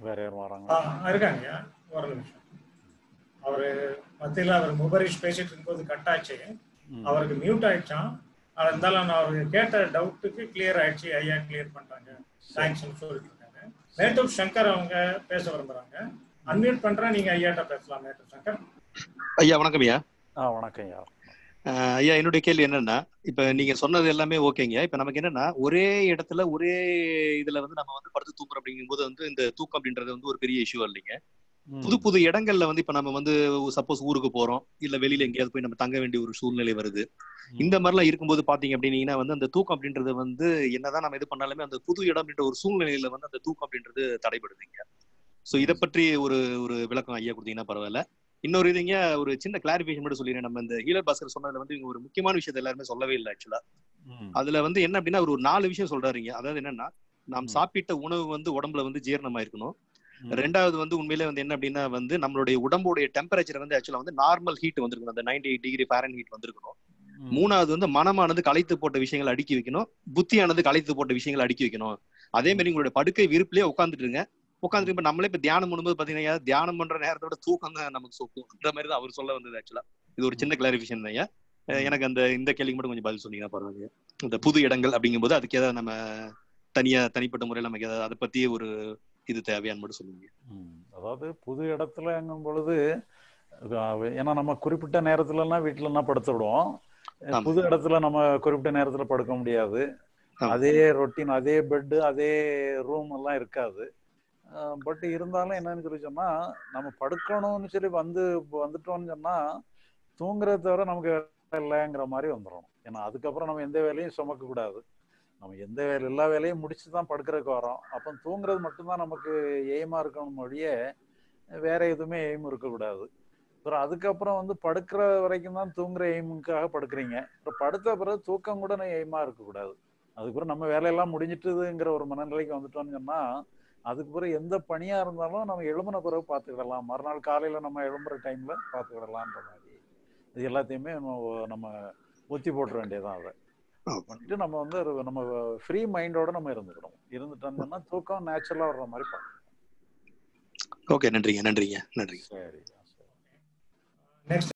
வேற யாரும் வராங்க ஆ, இருக்காங்க ஒரு நிமிஷம் அவரு மத்தியில் அவர் முபரிஷ் பேசிட்டு இருக்கும்போது கட் ஆச்சு அவருக்கு மியூட் ஆயிடுச்சான் அது இருந்தாலும் நான் அவருக்கு கேட்ட டவுட்டுக்கு கிளியர் ஆயிடுச்சு ஐயா கிளியர் பண்றாங்க தேங்க்ஸ்னு சொல்லிட்டு இருக்காங்க மேட்டூர் சங்கர் அவங்க பேச விரும்புறாங்க அன்மியூட் பண்றேன் நீங்க ஐயாட்ட பேசலாம் மேட்டூர் சங்கர் ஐயா வணக்கம் ஐயா ஆ வணக்கம் ஐயா அஹ் ஐயா என்னுடைய கேள்வி என்னன்னா இப்ப நீங்க சொன்னது எல்லாமே ஓகேங்க இப்ப நமக்கு என்னன்னா ஒரே இடத்துல ஒரே இதுல வந்து நம்ம வந்து படுத்து தூங்குறோம் அப்படிங்கும்போது வந்து இந்த தூக்கம் அப்படின்றது வந்து ஒரு பெரிய இஷ்யூ இல்லைங்க ம். புது புது இடங்கள்ல வந்து இப்ப நம்ம வந்து சப்போஸ் ஊருக்கு போறோம் இல்ல வெளியில எங்கேயாவது போய் நம்ம தங்க வேண்டிய ஒரு சூழ்நிலை வருது ம். இந்த மாதிரிலாம் இருக்கும்போது பாத்தீங்க அப்படின்னீங்கன்னா வந்து அந்த தூக்கம் அப்படின்றது வந்து என்னதான் நம்ம இது பண்ணாலுமே அந்த புது இடம் அப்படின்ற ஒரு சூழ்நிலையில வந்து அந்த தூக்கம் அப்படின்றது தடைபடுதுங்க சோ இதை பற்றி ஒரு ஒரு விளக்கம் ஐயா கொடுத்தீங்கன்னா பரவாயில்ல இன்னொரு இதுங்க ஒரு சின்ன கிளாரிபிகேஷன் மட்டும் சொல்லிடுறேன் நம்ம இந்த ஹீலர் பாஸ்கர் சொன்னதுல வந்து இவங்க ஒரு முக்கியமான விஷயத்தை எல்லாருமே சொல்லவே இல்லை ஆக்சுவலா ம். அதுல வந்து என்ன அப்படின்னா ஒரு நாலு விஷயம் சொல்றாருங்க அதாவது என்னன்னா நாம் ம். சாப்பிட்ட உணவு வந்து உடம்புல வந்து ஜீரணமா இருக்கணும் ம். ரெண்டாவது வந்து உண்மையிலே வந்து என்ன அப்படின்னா வந்து நம்மளுடைய உடம்புடைய டெம்பரேச்சர் வந்து ஆக்சுவலா வந்து நார்மல் ஹீட் வந்திருக்கணும் அந்த ninety eight degree Fahrenheit heat வந்திருக்கணும் ம். மூணாவது வந்து மனமானது களைத்து போட்ட விஷயங்களை அடுக்கி வைக்கணும் புத்தியானது களைத்து போட்ட விஷயங்களை அடுக்கி வைக்கணும் அதே மாதிரி உங்களுடைய படுக்கை விருப்பிலேயே உட்காந்துட்டு இருங்க உட்காந்துட்டு இப்ப நம்மளே இப்ப தியானம் பண்ணும்போது பாத்தீங்கன்னா தியானம் பண்ற நேரத்தை விட தூக்கம் தான் நமக்கு சொக்கும் அந்த மாதிரி தான் அவர் சொல்ல வந்தது ஆக்சுவலா இது ஒரு சின்ன கிளாரிபிகேஷன் தான் ஐயா. அஹ் எனக்கு அந்த இந்த கேள்விக்கு மட்டும் கொஞ்சம் பதில் சொன்னீங்கன்னா பரவாயில்லையா இந்த புது இடங்கள் அப்படிங்கும்போது அதுக்கு ஏதாவது நம்ம தனியா தனிப்பட்ட முறையில் நமக்கு ஏதாவது அதை பத்தி ஒரு இது தேவையான்னு மட்டும் சொல்லுங்க ம். அதாவது புது இடத்துலங்கும் பொழுது அது அவ- ஏன்னா நம்ம குறிப்பிட்ட நேரத்துலலாம் வீட்டுலலாம் படுத்துடுவோம் ஆமா. புது இடத்துல நம்ம குறிப்பிட்ட நேரத்துல படுக்க முடியாது ஆமா. அதே ரொட்டீன் அதே பெட்டு அதே ரூம் எல்லாம் இருக்காது பட் இருந்தாலும் என்னன்னு சொல்லி சொன்னா நம்ம படுக்கணும்னு சொல்லி வந்து வந்துட்டோம்னு சொன்னா தூங்குறத தவிர நமக்கு வேலை இல்லைங்கிற மாதிரி வந்துடும் ஏன்னா அதுக்கப்புறம் நம்ம எந்த வேலையும் சுமக்க கூடாது நம்ம எந்த வேலை எல்லா வேலையும் முடிச்சு தான் படுக்கிறதுக்கு வரோம் அப்போ தூங்குறது மட்டும்தான் நமக்கு எய்மா இருக்கணும் ஒழிய வேற எதுவுமே எய்ம் இருக்கக்கூடாது அப்புறம் அதுக்கப்புறம் வந்து படுக்கிற வரைக்கும் தான் தூங்குற எய்முக்காக படுக்கிறீங்க அப்புறம் படுத்த பிறகு தூக்கம் கூட எய்மா இருக்கக்கூடாது அதுக்கப்புறம் நம்ம வேலையெல்லாம் முடிஞ்சிட்டுதுங்கிற ஒரு மனநிலைக்கு வந்துட்டோம்னு சொன்னா அதுக்கு பிறகு எந்த பணியா இருந்தாலும் நம்ம எழும்பின பிறகு பார்த்துக்கிடலாம் மறுநாள் காலையில நம்ம எழும்புற டைம்ல பார்த்துக்கிடலான்ற மாதிரி இது எல்லாத்தையுமே நம்ம நம்ம ஒத்தி போட்டுற வேண்டியதான் அதை பண்ணிட்டு நம்ம வந்து ஒரு நம்ம ஃப்ரீ மைண்டோட நம்ம இருந்துக்கணும் இருந்துட்டோம்னா தூக்கம் நேச்சுரலா வர்ற மாதிரி பார்க்கணும் ஓகே நன்றிங்க நன்றிங்க நன்றி சரி நெக்ஸ்ட்